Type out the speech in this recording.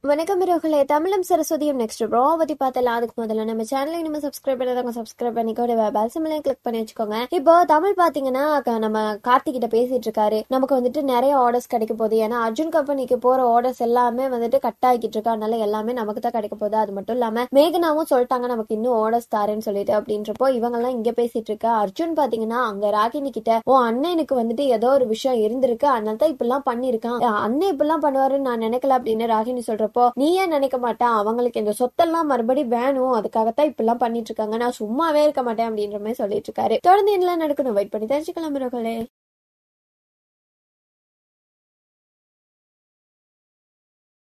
வணக்கம் இரவுகளே தமிழும் சரஸ்வதியும் நெக்ஸ்ட் ப்ரோவை பத்தி பார்த்தலாம் அதுக்கு முதல்ல நம்ம சேனலை நம்ம சப்ஸ்கிரைப் பண்ணாதவங்க சப்ஸ்கிரைப் பண்ணிக்கோட பெல் சிம்லையும் கிளிக் பண்ணி வச்சுக்கோங்க இப்போ தமிழ் பாத்தீங்கன்னா க- நம்ம கார்த்திக் கிட்ட பேசிட்டு இருக்காரு நமக்கு வந்துட்டு நிறைய ஆர்டர்ஸ் கிடைக்க போகுது ஏன்னா அர்ஜுன் கம்பெனிக்கு போற ஆர்டர்ஸ் எல்லாமே வந்துட்டு கட் ஆகிட்டு இருக்கு அதனால எல்லாமே நமக்கு தான் கிடைக்க போகுது அது மட்டும் இல்லாம மேகனாவும் சொல்லிட்டாங்க நமக்கு இன்னும் ஆர்டர்ஸ் தாரேன்னு சொல்லிட்டு அப்படின்றப்போ இவங்க எல்லாம் இங்க பேசிட்டு இருக்கா அர்ஜுன் பாத்தீங்கன்னா அங்க ராகினி கிட்ட ஓ அண்ணனுக்கு வந்துட்டு ஏதோ ஒரு விஷயம் இருந்திருக்கு அதனால தான் இப்பெல்லாம் பண்ணிருக்கான் அஹ் அண்ணன் இப்பெல்லாம் பண்ணுவாருன்னு நான் நினைக்கல அப்படின்னு ராகினி சொல்றப்போ நீ ஏன் நினைக்க மாட்டான் அவங்களுக்கு இந்த சொத்தெல்லாம் மறுபடியும் வேணும் அதுக்காகத்தான் இப்பெல்லாம் பண்ணிட்டு இருக்காங்க நான் சும்மாவே இருக்க மாட்டேன் அப்படின்ற மாதிரி சொல்லிட்டு இருக்காரு தொடர்ந்து என்ன நடக்கணும் வெயிட் பண்ணி தெரிஞ்சுக்கலாம்